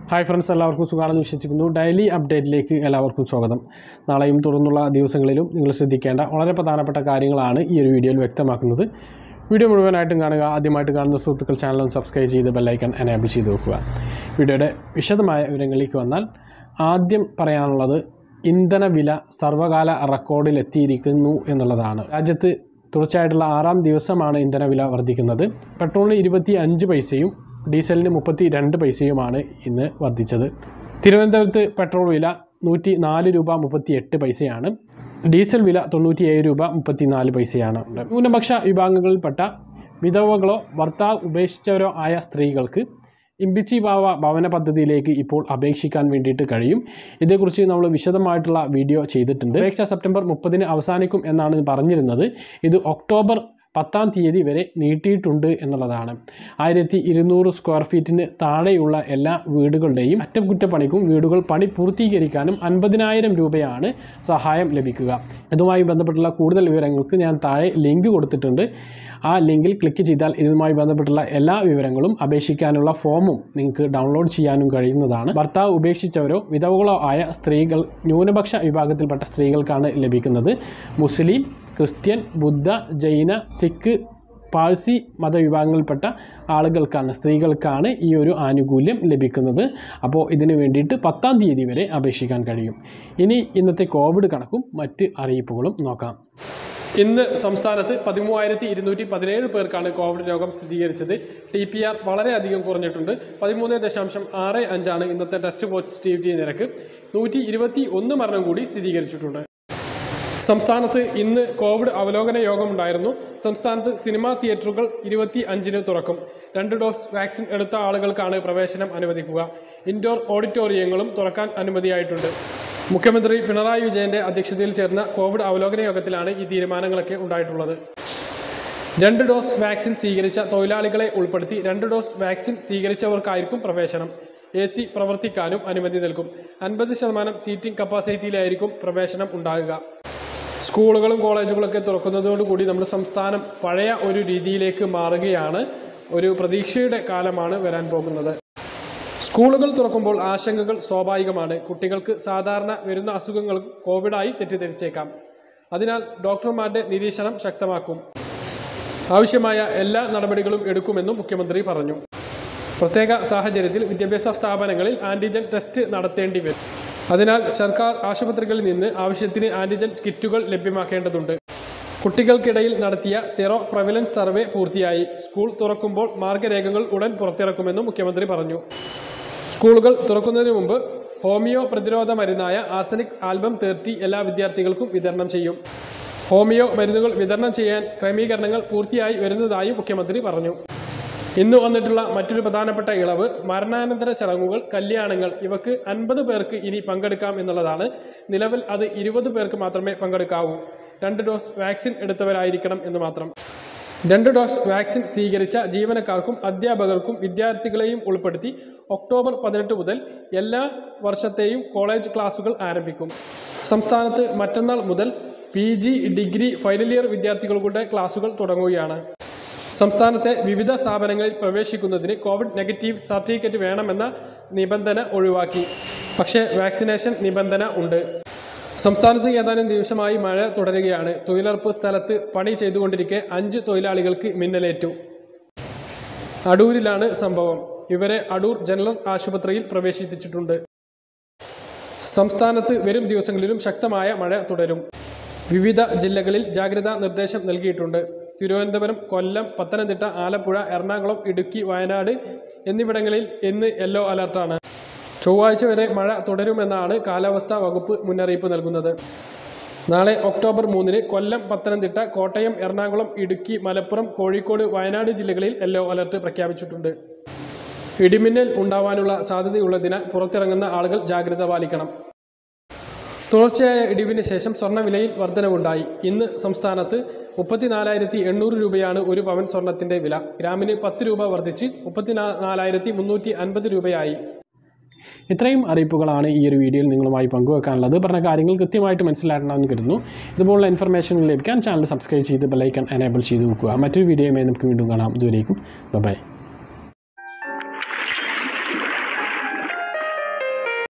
hi friends എല്ലാവർക്കും സുഖമാണെന്ന് വിശ്വസിക്കുന്നു ഡെയിലി അപ്ഡേറ്റിലേക്ക് എല്ലാവർക്കും സ്വാഗതം നാളെയും തുടർന്നുള്ള ദിവസങ്ങളിലും നിങ്ങൾ ശ്രദ്ധിക്കേണ്ട വളരെ പ്രധാനപ്പെട്ട കാര്യങ്ങളാണ് ഈ ഒരു വീഡിയോയിൽ വ്യക്തമാക്കുന്നത് വീഡിയോ മുഴുവനായിട്ടും കാണുക ആദ്യമായിട്ട് കാണുന്ന സുഹൃത്തുക്കൾ ചാനൽ ഒന്ന് സബ്സ്ക്രൈബ് ചെയ്ത് ബെല്ലൈക്കൺ എനേബിൾ ചെയ്ത് വെക്കുക വീഡിയോയുടെ വിശദമായ വിവരങ്ങളിലേക്ക് വന്നാൽ ആദ്യം പറയാനുള്ളത് ഇന്ധന വില സർവകാല റെക്കോർഡിലെത്തിയിരിക്കുന്നു എന്നുള്ളതാണ് രാജ്യത്ത് തുടർച്ചയായിട്ടുള്ള ആറാം ദിവസമാണ് ഇന്ധനവില വർദ്ധിക്കുന്നത് പെട്രോളിന് ഇരുപത്തി അഞ്ച് പൈസയും ഡീസലിന് മുപ്പത്തി രണ്ട് പൈസയുമാണ് ഇന്ന് വർദ്ധിച്ചത് തിരുവനന്തപുരത്ത് പെട്രോൾ വില നൂറ്റി നാല് രൂപ മുപ്പത്തി എട്ട് പൈസയാണ് ഡീസൽ വില തൊണ്ണൂറ്റി ഏഴ് രൂപ മുപ്പത്തി നാല് പൈസയാണ് ന്യൂനപക്ഷ വിഭാഗങ്ങളിൽപ്പെട്ട വിധവകളോ ഭർത്താവ് ഉപേക്ഷിച്ചവരോ ആയ സ്ത്രീകൾക്ക് ഇമ്പിച്ചി ബാവ ഭവന പദ്ധതിയിലേക്ക് ഇപ്പോൾ അപേക്ഷിക്കാൻ വേണ്ടിയിട്ട് കഴിയും ഇതേക്കുറിച്ച് നമ്മൾ വിശദമായിട്ടുള്ള വീഡിയോ ചെയ്തിട്ടുണ്ട് അപേക്ഷ സെപ്റ്റംബർ മുപ്പതിന് അവസാനിക്കും എന്നാണ് പറഞ്ഞിരുന്നത് ഇത് ഒക്ടോബർ പത്താം തീയതി വരെ നീട്ടിയിട്ടുണ്ട് എന്നുള്ളതാണ് ആയിരത്തി ഇരുന്നൂറ് സ്ക്വയർ ഫീറ്റിന് താഴെയുള്ള എല്ലാ വീടുകളുടെയും അറ്റകുറ്റപ്പണിക്കും വീടുകൾ പണി പൂർത്തീകരിക്കാനും അൻപതിനായിരം രൂപയാണ് സഹായം ലഭിക്കുക ഇതുമായി ബന്ധപ്പെട്ടുള്ള കൂടുതൽ വിവരങ്ങൾക്ക് ഞാൻ താഴെ ലിങ്ക് കൊടുത്തിട്ടുണ്ട് ആ ലിങ്കിൽ ക്ലിക്ക് ചെയ്താൽ ഇതുമായി ബന്ധപ്പെട്ടുള്ള എല്ലാ വിവരങ്ങളും അപേക്ഷിക്കാനുള്ള ഫോമും നിങ്ങൾക്ക് ഡൗൺലോഡ് ചെയ്യാനും കഴിയുന്നതാണ് ഭർത്താവ് ഉപേക്ഷിച്ചവരോ വിധവകളോ ആയ സ്ത്രീകൾ ന്യൂനപക്ഷ വിഭാഗത്തിൽപ്പെട്ട സ്ത്രീകൾക്കാണ് ലഭിക്കുന്നത് മുസ്ലിം ക്രിസ്ത്യൻ ബുദ്ധ ജൈന സിഖ് പാഴ്സി മതവിഭാഗങ്ങളിൽപ്പെട്ട ആളുകൾക്കാണ് സ്ത്രീകൾക്കാണ് ഈ ഒരു ആനുകൂല്യം ലഭിക്കുന്നത് അപ്പോൾ ഇതിന് വേണ്ടിയിട്ട് പത്താം തീയതി വരെ അപേക്ഷിക്കാൻ കഴിയും ഇനി ഇന്നത്തെ കോവിഡ് കണക്കും മറ്റ് അറിയിപ്പുകളും നോക്കാം ഇന്ന് സംസ്ഥാനത്ത് പതിമൂവായിരത്തി ഇരുന്നൂറ്റി പതിനേഴ് പേർക്കാണ് കോവിഡ് രോഗം സ്ഥിരീകരിച്ചത് ടി പി ആർ വളരെയധികം കുറഞ്ഞിട്ടുണ്ട് പതിമൂന്ന് ദശാംശം ആറ് അഞ്ചാണ് ഇന്നത്തെ ടെസ്റ്റ് പോസിറ്റിവിറ്റി നിരക്ക് നൂറ്റി ഇരുപത്തി ഒന്ന് മരണം കൂടി സ്ഥിരീകരിച്ചിട്ടുണ്ട് സംസ്ഥാനത്ത് ഇന്ന് കോവിഡ് അവലോകന യോഗമുണ്ടായിരുന്നു സംസ്ഥാനത്ത് സിനിമാ തിയേറ്ററുകൾ ഇരുപത്തി അഞ്ചിന് തുറക്കും രണ്ട് ഡോസ് വാക്സിൻ എടുത്ത ആളുകൾക്കാണ് പ്രവേശനം അനുവദിക്കുക ഇൻഡോർ ഓഡിറ്റോറിയങ്ങളും തുറക്കാൻ അനുമതിയായിട്ടുണ്ട് മുഖ്യമന്ത്രി പിണറായി വിജയന്റെ അധ്യക്ഷതയിൽ ചേർന്ന കോവിഡ് അവലോകന യോഗത്തിലാണ് ഈ തീരുമാനങ്ങളൊക്കെ ഉണ്ടായിട്ടുള്ളത് രണ്ട് ഡോസ് വാക്സിൻ സ്വീകരിച്ച തൊഴിലാളികളെ ഉൾപ്പെടുത്തി രണ്ട് ഡോസ് വാക്സിൻ സ്വീകരിച്ചവർക്കായിരിക്കും പ്രവേശനം എ സി പ്രവർത്തിക്കാനും അനുമതി നൽകും അൻപത് ശതമാനം സീറ്റിംഗ് കപ്പാസിറ്റിയിലായിരിക്കും പ്രവേശനം ഉണ്ടാകുക സ്കൂളുകളും കോളേജുകളൊക്കെ തുറക്കുന്നതോടുകൂടി നമ്മുടെ സംസ്ഥാനം പഴയ ഒരു രീതിയിലേക്ക് മാറുകയാണ് ഒരു പ്രതീക്ഷയുടെ കാലമാണ് വരാൻ പോകുന്നത് സ്കൂളുകൾ തുറക്കുമ്പോൾ ആശങ്കകൾ സ്വാഭാവികമാണ് കുട്ടികൾക്ക് സാധാരണ വരുന്ന അസുഖങ്ങൾ കോവിഡായി തെറ്റിദ്ധരിച്ചേക്കാം അതിനാൽ ഡോക്ടർമാരുടെ നിരീക്ഷണം ശക്തമാക്കും ആവശ്യമായ എല്ലാ നടപടികളും എടുക്കുമെന്നും മുഖ്യമന്ത്രി പറഞ്ഞു പ്രത്യേക സാഹചര്യത്തിൽ വിദ്യാഭ്യാസ സ്ഥാപനങ്ങളിൽ ആൻറ്റിജൻ ടെസ്റ്റ് നടത്തേണ്ടി വരും അതിനാൽ സർക്കാർ ആശുപത്രികളിൽ നിന്ന് ആവശ്യത്തിന് ആൻറ്റിജൻ കിറ്റുകൾ ലഭ്യമാക്കേണ്ടതുണ്ട് കുട്ടികൾക്കിടയിൽ നടത്തിയ സീറോ പ്രവലൻസ് സർവേ പൂർത്തിയായി സ്കൂൾ തുറക്കുമ്പോൾ മാർഗരേഖകൾ ഉടൻ പുറത്തിറക്കുമെന്നും മുഖ്യമന്ത്രി പറഞ്ഞു സ്കൂളുകൾ തുറക്കുന്നതിന് മുമ്പ് ഹോമിയോ പ്രതിരോധ മരുന്നായ ആർസനിക് ആൽബം തേർട്ടി എല്ലാ വിദ്യാർത്ഥികൾക്കും വിതരണം ചെയ്യും ഹോമിയോ മരുന്നുകൾ വിതരണം ചെയ്യാൻ ക്രമീകരണങ്ങൾ പൂർത്തിയായി വരുന്നതായും മുഖ്യമന്ത്രി പറഞ്ഞു ഇന്ന് വന്നിട്ടുള്ള മറ്റൊരു പ്രധാനപ്പെട്ട ഇളവ് മരണാനന്തര ചടങ്ങുകൾ കല്യാണങ്ങൾ ഇവക്ക് അൻപത് പേർക്ക് ഇനി പങ്കെടുക്കാം എന്നുള്ളതാണ് നിലവിൽ അത് ഇരുപത് പേർക്ക് മാത്രമേ പങ്കെടുക്കാവൂ രണ്ട് ഡോസ് വാക്സിൻ എടുത്തവരായിരിക്കണം എന്ന് മാത്രം രണ്ട് ഡോസ് വാക്സിൻ സ്വീകരിച്ച ജീവനക്കാർക്കും അധ്യാപകർക്കും വിദ്യാർത്ഥികളെയും ഉൾപ്പെടുത്തി ഒക്ടോബർ പതിനെട്ട് മുതൽ എല്ലാ വർഷത്തെയും കോളേജ് ക്ലാസുകൾ ആരംഭിക്കും സംസ്ഥാനത്ത് മറ്റന്നാൾ മുതൽ P G degree final year വിദ്യാർത്ഥികളുടെ ക്ലാസുകൾ തുടങ്ങുകയാണ് സംസ്ഥാനത്തെ വിവിധ സ്ഥാപനങ്ങളിൽ പ്രവേശിക്കുന്നതിന് കോവിഡ് നെഗറ്റീവ് സർട്ടിഫിക്കറ്റ് വേണമെന്ന നിബന്ധന ഒഴിവാക്കി പക്ഷേ വാക്സിനേഷൻ നിബന്ധന ഉണ്ട് സംസ്ഥാനത്ത് ഏതാനും ദിവസമായി മഴ തുടരുകയാണ് തൊഴിലുറപ്പ് സ്ഥലത്ത് പണി ചെയ്തുകൊണ്ടിരിക്കെ അഞ്ച് തൊഴിലാളികൾക്ക് മിന്നലേറ്റു അടൂരിലാണ് സംഭവം ഇവരെ അടൂർ ജനറൽ ആശുപത്രിയിൽ പ്രവേശിപ്പിച്ചിട്ടുണ്ട് സംസ്ഥാനത്ത് വരും ദിവസങ്ങളിലും ശക്തമായ മഴ തുടരും വിവിധ ജില്ലകളിൽ ജാഗ്രതാ നിർദ്ദേശം നൽകിയിട്ടുണ്ട് തിരുവനന്തപുരം കൊല്ലം പത്തനംതിട്ട ആലപ്പുഴ എറണാകുളം ഇടുക്കി വയനാട് എന്നിവിടങ്ങളിൽ ഇന്ന് യെല്ലോ അലർട്ടാണ് ചൊവ്വാഴ്ച വരെ മഴ തുടരുമെന്നാണ് കാലാവസ്ഥാ വകുപ്പ് മുന്നറിയിപ്പ് നൽകുന്നത് നാളെ ഒക്ടോബർ മൂന്നിന് കൊല്ലം പത്തനംതിട്ട കോട്ടയം എറണാകുളം ഇടുക്കി മലപ്പുറം കോഴിക്കോട് വയനാട് ജില്ലകളിൽ യെല്ലോ അലർട്ട് പ്രഖ്യാപിച്ചിട്ടുണ്ട് ഇടിമിന്നൽ ഉണ്ടാവാനുള്ള സാധ്യതയുള്ളതിനാൽ പുറത്തിറങ്ങുന്ന ആളുകൾ ജാഗ്രത പാലിക്കണം തുടർച്ചയായ ഇടിവിന് ശേഷം സ്വർണ്ണവിലയിൽ വർധനവുണ്ടായി ഇന്ന് സംസ്ഥാനത്ത് മുപ്പത്തിനാലായിരത്തി എണ്ണൂറ് രൂപയാണ് ഒരു പവൻ സ്വർണത്തിന്റെ വില ഗ്രാമിന് പത്ത് രൂപ വർദ്ധിച്ച് മുപ്പത്തിനാലായിരത്തി മുന്നൂറ്റി അൻപത് രൂപയായി ഇത്രയും അറിയിപ്പുകളാണ് ഈ ഒരു വീഡിയോയിൽ നിങ്ങളുമായി പങ്കുവെക്കാനുള്ളത് പറഞ്ഞ കാര്യങ്ങൾ കൃത്യമായിട്ട് മനസ്സിലാക്കണമെന്ന് കരുതുന്നു ഇതുപോലുള്ള ഇൻഫർമേഷൻ ലഭിക്കാൻ ചാനൽ സബ്സ്ക്രൈബ് ചെയ്ത് ബെല്ലൈക്കൺ എനേബിൾ ചെയ്ത് വെക്കുക മറ്റൊരു വീഡിയോയുമായി നമുക്ക് വീണ്ടും കാണാം ഇതുവരേക്കും ബൈ